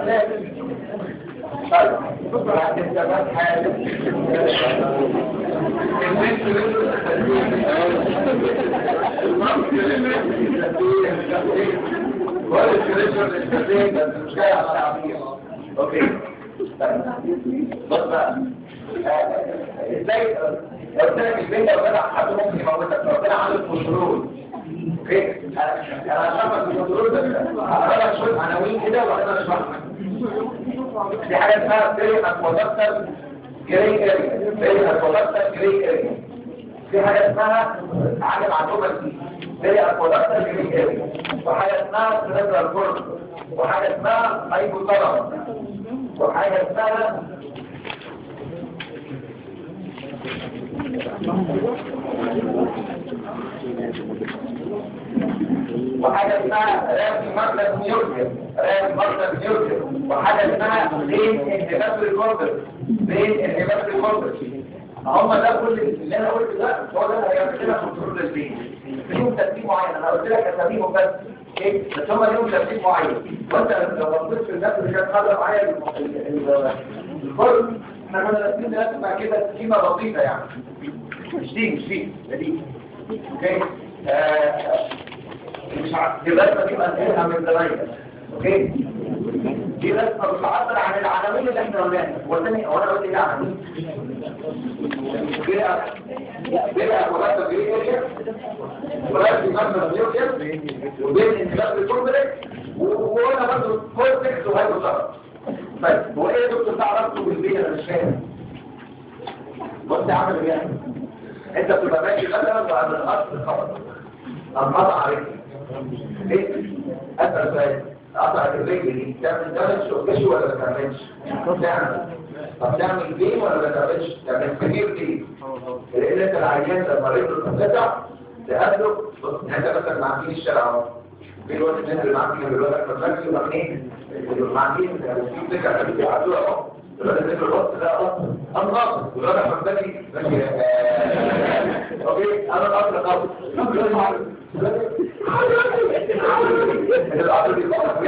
طيب بعد الزمان حاجة اوكي بص بقى ازاي لو كان البيت لو طلع حد ممكن يموتك لو طلع عنده كنترول اوكي انا هشرح لك الكنترول بس هقرا لك شويه عناوين كده وبعدين اشرح لك دي حاجه اسمها بيري اكوادكتر جري اريا بيري اكوادكتر جري اريا في حاجه اسمها عالم معلومه دي بيري اكوادكتر جري اريا وحاجه اسمها سيريبرال كورد وحاجه اسمها هايبوثالاموس وحاجه اسمها وحاجة اسمها راسي مركز نيوكلير راسي مركز نيوكلير وحاجة اسمها بين انهباتوري كورتر بين انهباتوري كورتر هم ده كل اللي انا قلت ده هو ده اللي هيعمل لنا كنترول للبين ليهم ترتيب معين انا قلت لك اساميهم بس ايه بس هم ليهم ترتيب معين وانت لو بصيت في الناس اللي كانت حاضره معايا الكل احنا كنا راسمين نرسم كده سكيمه بسيطه يعني مش دي مش دي ده دي اوكي آه، مش عارف دي الرسمه دي مقسمها من زمان اوكي دي رسمه بتعبر عن العناوين اللي احنا قلناها والثاني هو انا قلت ايه عناوين بيئه بيئه مرتب جري اريا ورسم مرتب نيوكلير وبين انتباه الكوربريت وقلنا برضه كورتكس وهايبوثالاموس طيب هو ايه يا دكتور تعرفته بالبيئه انا مش فاهم بص يا عم ايه انت بتبقى ماشي مثلا وعند الاصل خبط انقطع عليك ليه؟ اسال سؤال قطع الرجل دي تعمل دمج وكش ولا ما تعملش؟ تعمل طب تعمل بيه ولا ما تعملش؟ تعمل كبير بيه لان انت العيان لما رجله تنقطع تقابله بص انت مثلا معديين الشارع اهو في الوقت اللي انت معدي من الوقت ما تفكرش يبقى منين؟ معديين في ذكر اللي بيعدوها اهو الوقت اللي الوقت ده اصلا انا ناقص والوقت حمداني ماشي اوكي انا الاصل قوي الأرض دي بقى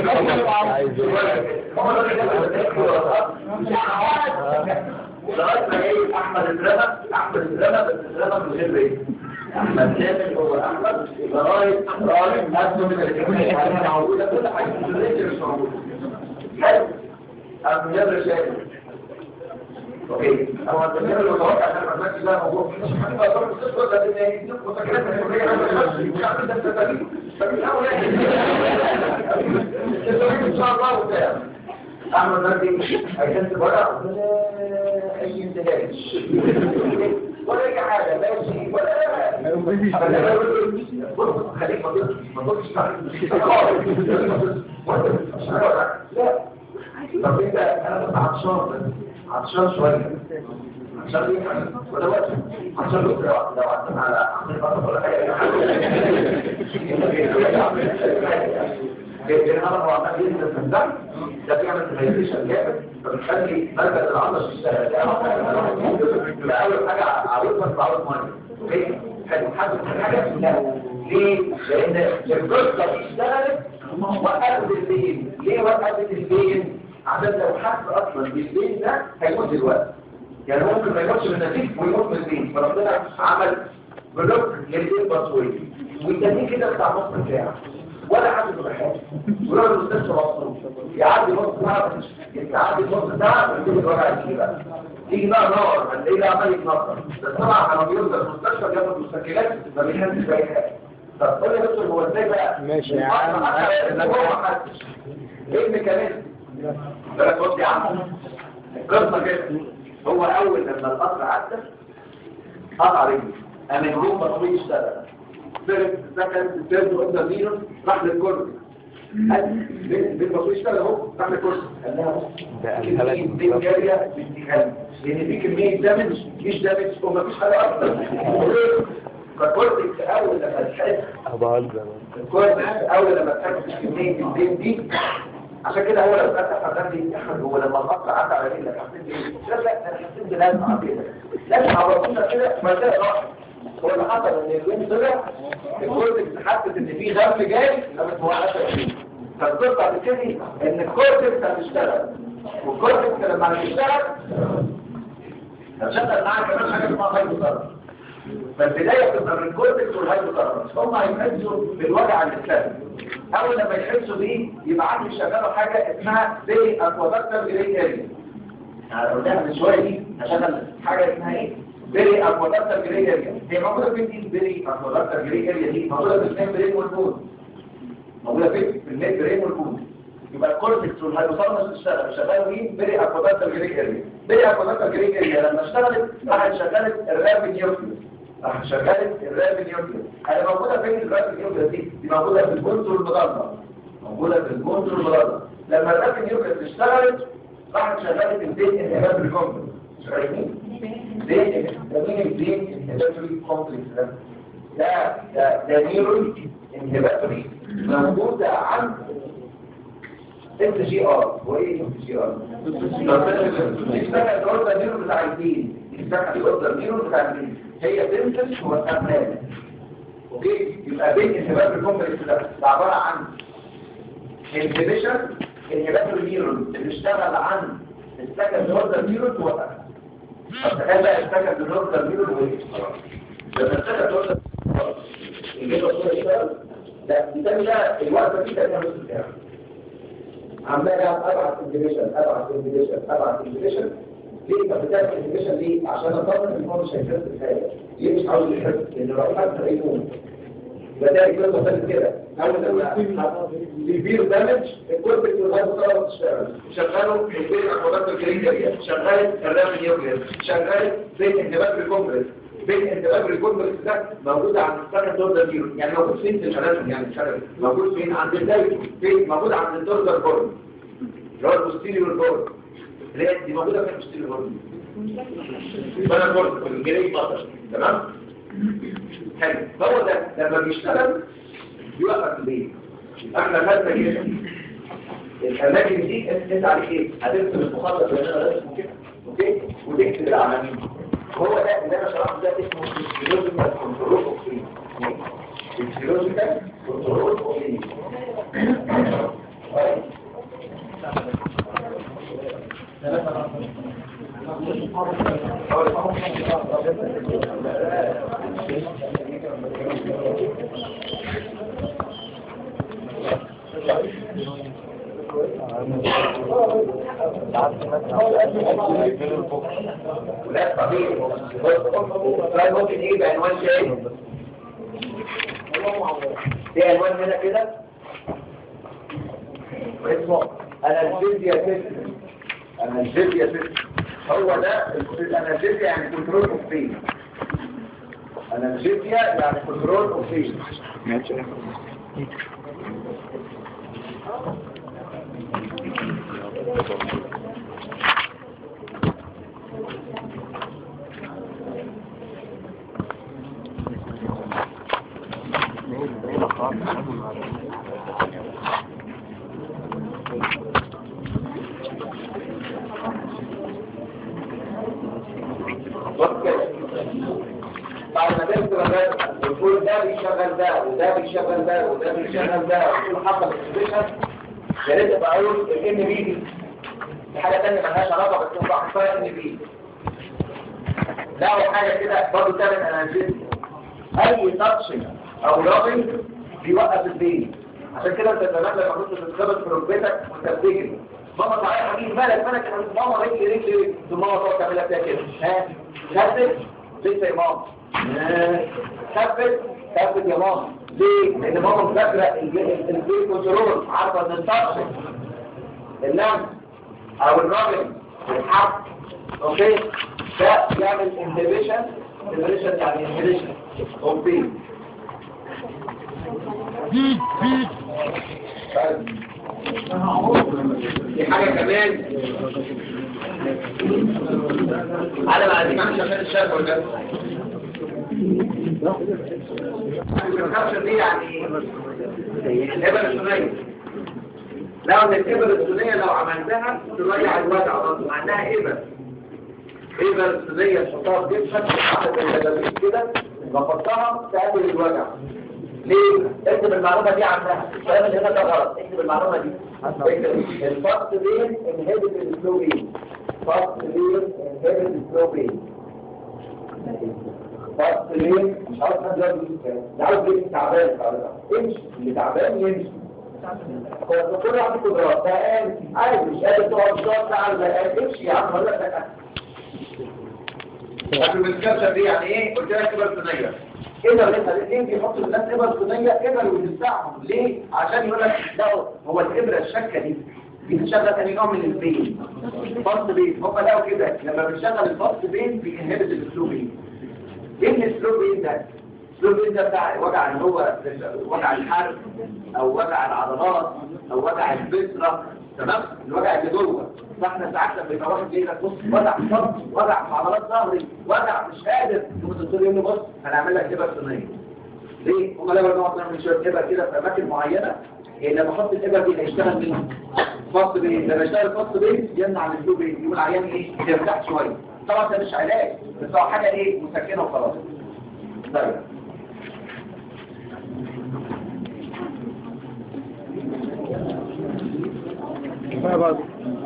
لغايه ما ايه احمد اترمى احمد اترمى بس اترمى من غير ايه احمد كامل هو احمد لغايه لغايه نفسه من الجميع حاجه موجوده كل حاجه في الرجل مش موجوده حلو ابو جابر شايف اوكي هو التغيير المتوقع عشان ما تمشي ده موضوع مش حاجه بقى بس تقول لك ان هي متكلمه في الكليه مش عارف ده التغيير فبيحاول ان شاء الله وبتاع اعمل مادي هيكتب ورقه ولا اي انتهاج ولا اي حاجه ماشي ولا بص خليك ما تقولش لا طب انت انا بس عطشان عطشان شويه عشان ايه ولا وقت عشان لو لو عطشان على عمل بطل ولا حاجه لان انا هو عمال ينزل في الدم ده بيعمل تغييريشن جامد فبيخلي مركز العضله يشتغل ده اول حاجه عاوزها تعوض ميه اوكي حلو حد حاجه لا ليه؟ لان الجثه اشتغلت وقفت البين ليه وقفت البين؟ عشان لو حد اصلا بالبين ده هيموت دلوقتي يعني ممكن ما يموتش من النتيجه ويموت من البين فربنا عمل بلوك للبين باسوي والتاني كده بتاع نص ساعه ولا حد بحاجه ولا المستشفى مصروف يعدي نص ساعه يعدي نص ساعه ويجيب الوجع يجي بقى يجي بقى نار هتلاقيه ده عمال يتنطط بس طبعا لما بيوصل المستشفى بياخد مسكنات ما بيحسش باي حاجه طب قول لي يا دكتور هو ازاي بقى ماشي يا عم هو ما حدش ايه الميكانيزم بقى بص يا عم القصه كده هو اول لما القطر عدى قطع رجلي قام الجروب مطلوب يشتغل فرق سكن تيرد قدام مينوس راح للكرسي بالمطلوب يشتغل اهو راح للكرسي قال لها كمية دي جارية بنتخلي لان في كمية دامج مش دامج ومفيش حاجة اكتر فالكورتكس اول لما تحس الكورتكس اول لما تحس كمية الدين دي عشان كده هو لو فتح حضرتك احمد هو لما القطر عدى على رجلك حسيت بايه؟ لا لا انا حسيت بلازمه كده لازم عرفونا كده منطقه راحت هو اللي حصل ان الوين طلع الكورتكس حست ان في غم جاي قامت موقفه فالقصه هتبتدي ان الكورتكس هتشتغل والكورتكس لما هتشتغل هتشغل معاها كمان حاجه اسمها هايبوثالاموس فالبدايه بتبقى من الكورتكس والهايبوثالاموس هم هيحسوا بالوجع اللي اتسبب اول لما يحسوا بيه يبقى عندي شغاله حاجه اسمها زي اكوادكتر جري اريا يعني لو قلناها من شويه دي هشغل حاجه اسمها ايه بيري اكوادكتر جري اريا هي موجوده فين دي بيري اكوادكتر جري اريا دي موجوده في النيم برين والبون موجوده فين في النيم برين والبون يبقى الكورتكس والهايبوثالاموس تشتغل شغال مين بيري اكوادكتر جري اريا بيري اكوادكتر جري اريا لما اشتغلت راحت شغلت الراب نيوكليوس راح شغلت الراب نيوكليوس انا موجوده فين الراب نيوكليوس دي دي موجوده في البونز والمضله موجوده في البونز والمضله لما الراب نيوكليوس اشتغلت راحت شغلت الدين انهباب الكومبلكس شايفين دين ده مين الدين انهباتوري كومبلكس ده ده ده ده نيورون انهباتوري موجوده عند اس جي ار وايه اس جي ار اشتغل الدور ده نيورون بتاع الدين اشتغل الدور ده نيورون بتاع الدين هي تنسش والأمان اوكي يبقى بين انهبات الكومبلكس ده ده عبارة عن انهبيشن انهبات النيورون اللي بيشتغل عن السكند اوردر نيورون توقف طب تخيل بقى السكند اوردر نيورون وايه لما السكند اوردر يجي له صوره يشتغل ده بيسمي ده الوقفه دي ده نص ساعه عمال ابعت انهبيشن ابعت انهبيشن ابعت انهبيشن ليه طب بتعمل انيميشن ليه عشان اطمن ان هو مش هيحس بحاجه ليه مش عاوز يحس لان لو حد هيكون بدأ كده مثلا كده اول لما يبير دامج الكورتكس والهايبوثالاموس تشتغل شغلوا البين اكوادات الجريجريا شغلت الرام نيوكليس شغلت بين انتباه الكومبلكس بين انتباه الكومبلكس ده موجود عند السكند اوردر نيورون يعني موجود فين في الاناتومي يعني الشغل موجود فين عند الدايتو فين موجود عند الدوردر بورن اللي هو البوستيريور بورن اللي هي دي موجوده في البوستيريور بورن بنا بورن في الجري بطل تمام حلو هو ده لما بيشتغل بيوقف ليه احنا خدنا كده الاماكن دي انت على ايه هترسم المخطط اللي انا رسمه كده اوكي وتكتب العناوين هو ده اللي انا شرحته ده اسمه الفيزيولوجيكال كنترول اوف فري الفيزيولوجيكال كنترول اوف فري لا طبيعي السؤال ممكن يجي بعنوان شيء في عنوان هنا كده اسمه انالجيزيا سيستم انالجيزيا سيستم هو ده الانالجيزيا يعني كنترول اوف بين انالجيزيا يعني كنترول اوف بين بعد ما تكتب الرسم وتقول ده بيشغل ده وده بيشغل ده وده بيشغل ده وتقول حصل اكسبريشن يا ريت ابقى اقول الان بي دي دي حاجه ثانيه مالهاش علاقه بس هو واحد فيها ان بي لا حاجه كده برضه تعمل انالجيزيا اي تاتش او رابنج بيوقف البين عشان كده انت زمان لما كنت بتتخبط في ركبتك وانت بتجري ماما تعالى حبيبي مالك مالك يا ماما رجلي رجلي رجلي ثم ماما تقعد تعملها فيها كده ها ثبت لسه يا ماما ثبت ثبت يا ماما ليه؟ لان ماما فاكره البين كنترول عارفه ان التاتش اللمس او الراجل الحق اوكي ده يعمل انهبيشن انهبيشن يعني انهبيشن اوكي دي حاجة كمان على ما عايزين عشان شغال الشاب ولا الكابشن دي يعني الإبر الثنائية لو ان الإبر الثنائية لو عملتها تضيع الوجع برضه مع انها إبر إبر الثنائية تحطها في جسمك على كده كده ظبطتها تقلل الوجع ليه؟ اكتب المعلومة دي عنها الكلام اللي هنا ده غلط اكتب المعلومة دي اكتب الفصل بين انهبت الفلوبين فصل بين انهبت الفلوبين فصل بين مش عارف حد يقول ده عاوز ايه تعبان امشي اللي تعبان يمشي هو كل واحد قدرات زهقان عادي مش قادر تقعد شويه ساعه زهقان امشي يا عم ولا لك لكن الكبسه دي يعني ايه قلت لك كبر صينيه كده لسه ليه بيحطوا الناس ابر صينيه ابر ويلسعهم ليه عشان يقول لك ده هو الابره الشكه دي دي بتشغل تاني نوع من البين فصل بين هم لقوا كده لما بنشغل الفصل بين بينهبت الاسلوبين ايه الاسلوبين ده الاسلوبين ده بتاع وجع اللي هو وجع الحرق او وجع العضلات او وجع البصره تمام الوجع اللي جوه فاحنا ساعات لما يبقى واحد جاي لك بص وجع صدري وجع في عضلات ظهري وجع مش قادر تقوم الدكتور يقول له بص هنعمل لك ابر صينيه ليه؟ هم لما نقعد نعمل شويه ابر كده في اماكن معينه إيه لما احط الابر دي هيشتغل مين؟ فصل بين لما يشتغل فصل بين يمنع من الجو بين يقول عيان ايه؟ يرتاح شويه طبعا ده مش علاج بس هو حاجه ايه؟ مسكنه وخلاص طيب كفايه بقى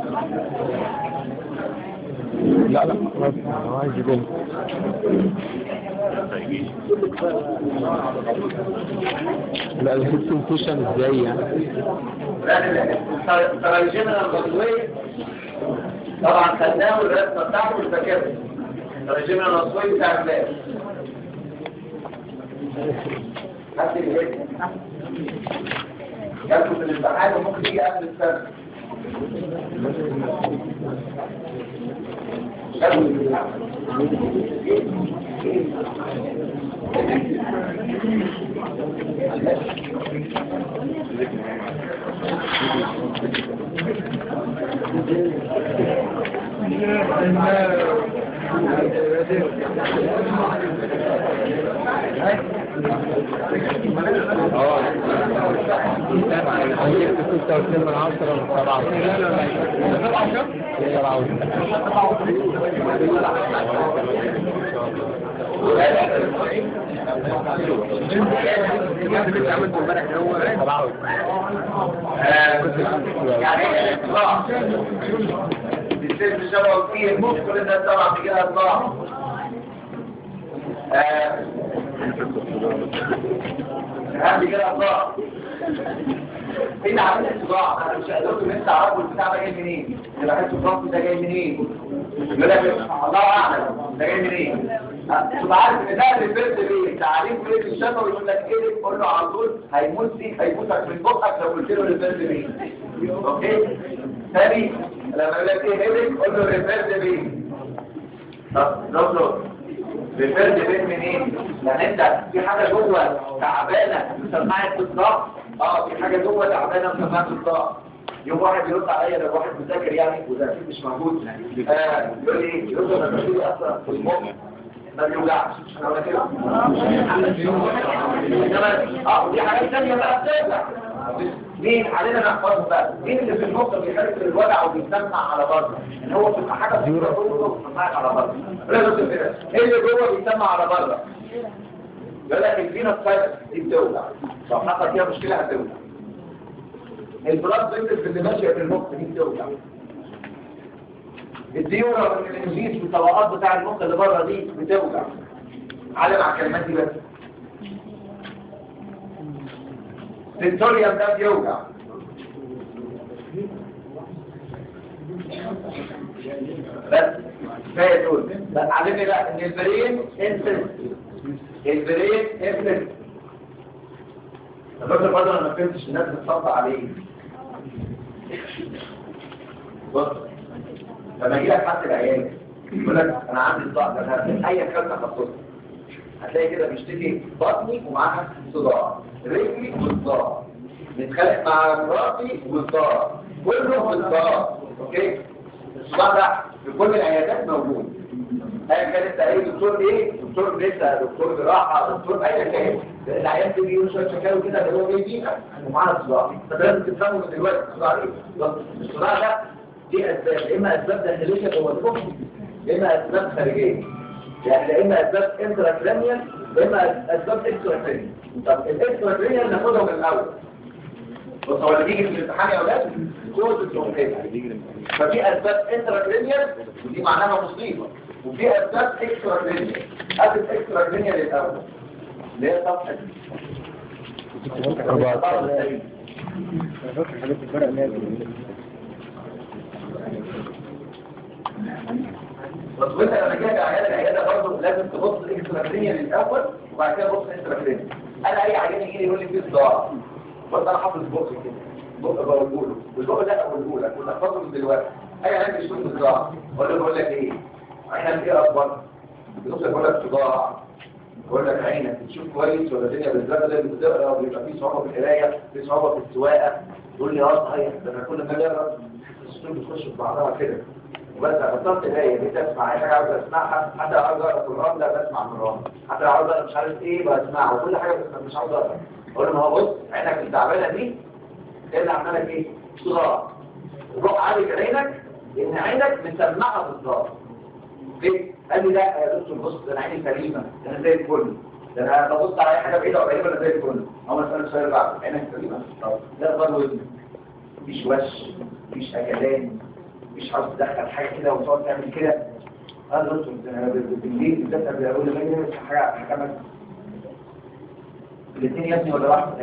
لا لا خلاص انا عايز يقول لا الهيد كوشن ازاي يعني تراجمنا الغزوية طبعا خدناه والرسمة بتاعته الفاكرة تراجمنا الغزوية بتاع الباب حد الهيد ياخد في الامتحان وممكن يجي قبل السنة ياخد في الامتحان. اه عندك ستة واتنين من عشرة من سبعة سبعة يعني اطلاع بيصير شبه كتير مش كل الناس طبعا بيجي لها اطلاع اهم بيجي لها اطلاع ايه اللي عامل الصداع انا مش قادر ان انت عارفه البتاع ده جاي منين اللي بحس الضغط ده جاي منين يقول لك الله اعلم ده جاي منين تبقى عارف ان ده اللي فرد بيه تعريف فرد الشفا ويقول لك ايه قول له على طول هيموت فيك هيموتك من بقك لو قلت له اللي فرد بيه اوكي ثاني لما يقول لك ايه هيدك قول له ريفيرد بيه طب دكتور ريفيرد بيه منين يعني انت في حاجه جوه تعبانه مسمعك بالضغط اه في حاجه جوه تعبانه مسمعك بالضغط يوم واحد يرد عليا لو واحد مذاكر يعني وده اكيد مش موجود آه يقول لي يقول لي انا بشيل اصلا في المخ ما بيوجعش انا ولا كده انما اه دي حاجات ثانيه بقى بتوجع مين علينا نحفظه بقى مين اللي في المخ بيحس بالوجع وبيسمع على بره ان هو بتبقى حاجه في المخ وبيسمعك على بره لازم كده ايه اللي جوه بيسمع على بره يقول لك الفينوس سايتس دي بتوجع لو حصل فيها مشكله هتوجع البلاد فيسلز اللي ماشيه في المخ دي بتوجع الديورا والانجليز والطبقات بتاع المخ اللي بره دي بتوجع علم على الكلمات دي بس السنتوريوم ده بيوجع بس كفايه دول بس علمني بقى ان البرين انسنس البرين انسنس الراجل برضه انا ما فهمتش الناس بتصدق عليه بص لما يجي لك حد العيان يقول لك انا عندي صداع ده اي كلمه تخصص هتلاقي كده بيشتكي بطني ومعاها صداع رجلي وصداع متخانق مع مراتي وصداع كله وصداع اوكي الصداع ده في كل العيادات موجود ايا كان انت ايه دكتور ايه دكتور لسه دكتور جراحه دكتور ايا كان العيان بيجي يقول شويه شكاوي كده اللي هو جاي بيها ومعانا صداع فده لازم تفهمه من دلوقتي الصداع ايه الصداع ده دي اسباب اما اسباب داخليه جوه المخ اما اسباب خارجيه يعني لا اما اسباب انتراكرانيال اما اسباب اكستراكرانيال طب الاكسترا ناخدهم الاول بص هو اللي بيجي في الامتحان يا اولاد كود الجمهوريه ففي اسباب انترا كرينيال ودي معناها مصيبه وفي اسباب اكسترا كرينيال هات الاكسترا كرينيال الاول اللي هي صفحه بس وانت لما جاي عيادة العيادة برضه لازم تبص الاكسترا كرينيال الاول وبعد كده تبص الانترا كرينيال انا اي عيان يجي لي يقول لي في صداع بس انا حافظ بقي كده بقى بقوله له والبقى ده اقوله لك ونحفظه من دلوقتي اي عيان بيشوف صداع اقول له بقول لك ايه عينك ايه اكبر بص بقول لك صداع بقول لك عينك بتشوف كويس ولا الدنيا بالذات اللي بتقرا وبيبقى في صعوبه في القرايه في صعوبه في السواقه تقول لي اه صحيح ده انا كل ما اجي اقرا السطور بتخش في بعضها كده وبس بطلت قرايه بقيت اسمع اي حاجه عاوز اسمعها حتى عاوز اقرا قران لا بسمع قران حتى عاوز اقرا مش عارف ايه بسمعه وكل حاجه بس مش عاوز اقرا اقول له ما هو بص عينك التعبانه دي ايه اللي عمال لك ايه صداع روح عالج عينك لان عينك مسمعه بالظبط ليه؟ قال لي لا يا دكتور بص ده انا عيني سليمه ده انا زي الفل ده انا ببص على اي حاجه بعيده وقريبه انا زي الفل هو اسال السؤال بعد عينك سليمه طب لا ضل ودنك مفيش وش مفيش اكلان مش عاوز تدخل حاجه كده وتقعد تعمل كده قال دكتور ده انا بالليل بالذات بيقول لي ما حاجه حاجه الاثنين يا ابني ولا واحد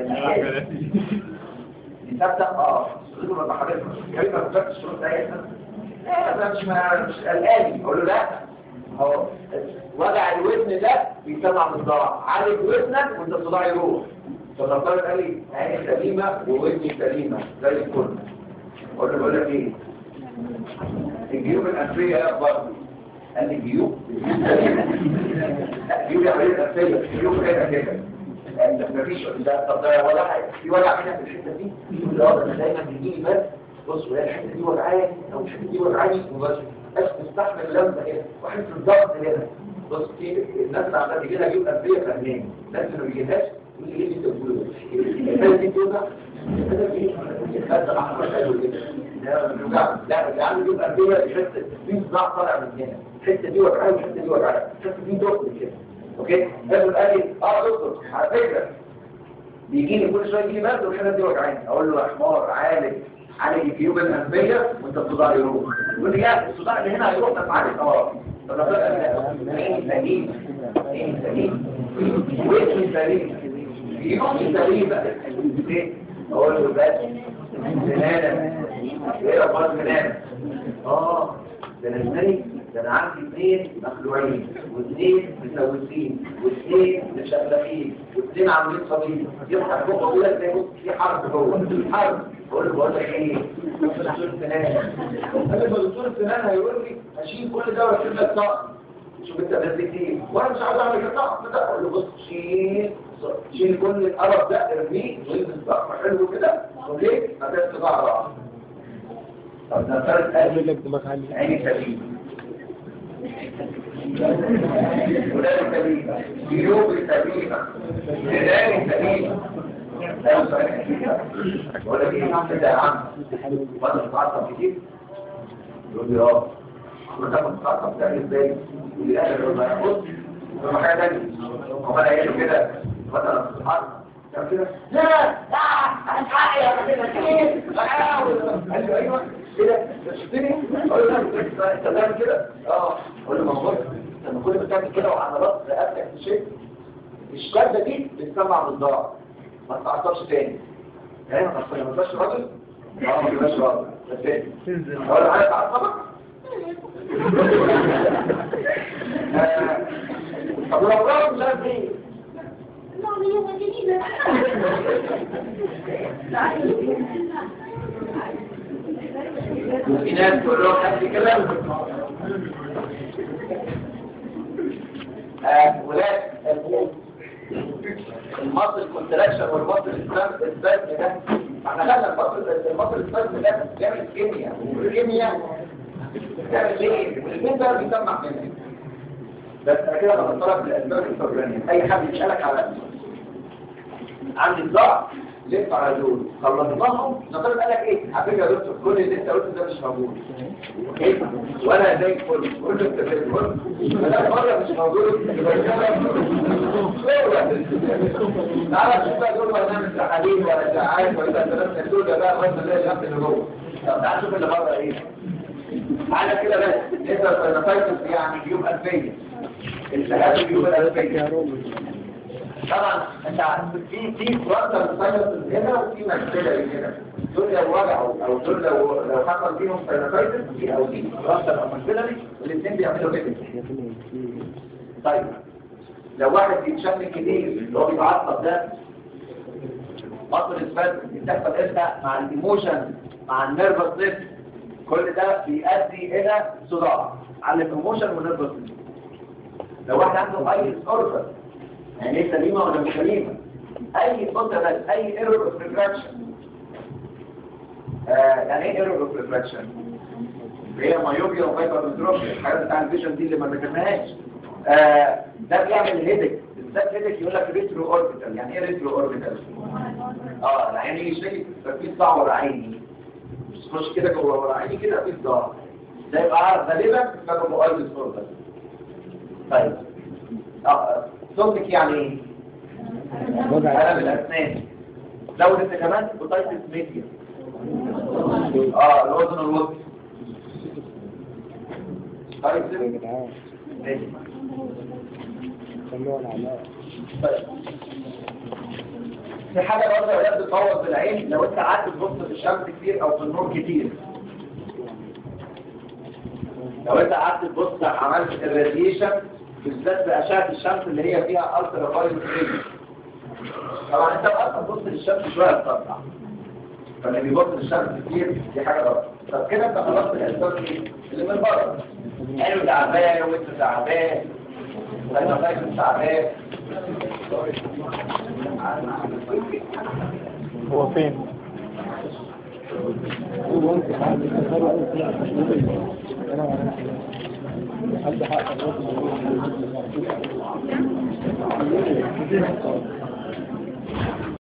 دي ثابته اه قلت له بحضرتك كيف ما فكرتش الشروط ده لا لا مش ما مش قلقان اقول له لا اهو وجع الودن ده بيسمع من الضرع عالج ودنك وانت الصداع يروح فالدكتور قال لي عيني سليمه وودني سليمه زي الفل اقول له بقول لك ايه الجيوب الانفيه يا اخبار قال لي جيوب لا جيوب يا عمليه انفيه جيوب كده كده مفيش ده طب ده ولا حاجه في وجع هنا في الحته دي لا انا دايما بيجي لي بس بص وهي الحته دي وجعاني او الحته دي وجعاني وبس بس مستحمل لمسه هنا واحس بالضغط هنا بص في الناس اللي عماله تجي لها جيوب انفيه فاهمين الناس اللي ما بيجيلهاش يقول لي ليه انت بتقول الحته دي بتوجع هذا في هذا احمر حلو كده لا بيوجع لا اللي عنده جيوب انفيه يحس في صداع طالع من هنا الحته دي وجعاني والحته دي وجعاني الحته دي ضغط كده اوكي الراجل قال لي اه دكتور على فكره بيجي لي كل شويه يجي لي برد والحاجات دي وجعاني اقول له يا حمار عالج عالج الجيوب الانفيه وانت الصداع يروح يقول لي يا الصداع اللي هنا هيروح بس عالج اه طب انا عيني سليم عيني سليم وجهي سليم جيوبي سليمه ليه؟ اقول له بس سنانه ايه رباط سنانه اه ده انا ازاي ده انا عندي اثنين مخلوعين واثنين مسوسين واثنين مشلخين واثنين عاملين صليب يفتح بقه كده تلاقي بص في حرب جوه حرب بقول له بقول لك ايه دكتور سنان قال لي دكتور سنان هيقول لي اشيل كل ده واشيل لك طقم شوف انت بس كتير وانا مش عاوز اعمل كده طقم ده اقول له بص شيل شيل كل القرف ده ارميه والبس طقم حلو كده اوكي هتبقى ظهر طب ده فرق قلبي عيني سليم ولاد سليمة جيوب سليمة جنان سليمة بقول لك ايه انت يا عم وانا بتعصب كتير يقول لي اه انت بتتعصب تعمل ازاي يقول لي انا لما ياخد ثم حاجه ثانيه هو انا قايل كده وانا بتتعصب تعمل كده لا لا انا حقي انا كده كتير قال لي ايوه كده شفتني اقول له انت بتعمل كده اه اقول له ما هو لما كل ما تعمل كده وعضلات رقبتك تشد الشده دي بتسمع بالضرب ما تعطلش تاني يعني ما تعطلش ما تبقاش راجل اه ما تبقاش راجل بس تاني اقول له عايز تعصبك طب ولو راجل مش عارف ايه وفي ناس تقول لهم نفس الكلام ولاد المصل كونتراكشن والمصل الاسبازم ده احنا خدنا المصل المصل الاسبازم ده بيعمل كيمياء والكيمياء بتعمل ايه؟ الاثنين ده بيسمع منك بس انا كده بتطرق للاسباب الفبرانيه اي حد يسالك على عندي الضغط لف على دول خلصناهم نقول قال لك ايه على فكره يا دكتور كل اللي انت قلته ده مش موجود ايه وانا زي الفل كل انت زي الفل لا مره مش موجود يبقى تعالى شوف بقى دول برنامج تحاليل ولا اشاعات ولا درسنا دول ده بقى لغايه ما نلاقي الشخص اللي جوه طب تعالى شوف اللي بره ايه على كده بس انت سينوفايتس يعني جيوب ألفية الشهادة جيوب الألفية طبعا انت في في فرانتا ساينوسز هنا وفي ماكسيلاري هنا دول لو وجعوا او دول لو لو حصل فيهم ساينوفايتس دي او دي فرانتا او ماكسيلاري الاثنين بيعملوا كده طيب لو واحد بيتشن كتير اللي هو بيتعصب ده مصر اثبات بتحصل امتى مع الايموشن مع النيرفس سيستم كل ده بيؤدي الى صداع على الايموشن والنيرفس سيستم لو واحد عنده اي اوردر يعني ايه سليمه ولا مش سليمه اي اوردر بس اي ايرور اوف ريفراكشن يعني ايه ايرور اوف ريفراكشن هي مايوبيا وهايبرمتروبيا الحاجات بتاع الفيجن دي اللي ما ذكرناهاش آه ده بيعمل هيدك بالذات هيدك يقول لك ريترو اوربيتال يعني ايه ريترو اوربيتال اه العين يجي شايف في صداع ورا عيني تخش كده جوه ورا عيني كده في صداع ده يبقى عارف غالبا بسبب مؤيد اوردر طيب اه صوتك يعني ايه؟ الم الاسنان لو انت كمان بطايتس ميديا اه الوزن الوسطي طيب ماشي طيب في حاجة برضه يا بتبوظ بالعين لو انت قعدت تبص في الشمس كتير او في النور كتير لو انت قعدت تبص عملت الراديشن بالذات بأشعة الشمس اللي هي فيها الترا فايولت ريز طبعا انت اصلا تبص للشمس شوية بتطلع فاللي بيبص للشمس كتير دي حاجة غلط طب كده انت خلصت الاسباب اللي من بره حلو تعبان وانت تعبان لما فاكر تعبان هو فين؟ حد حق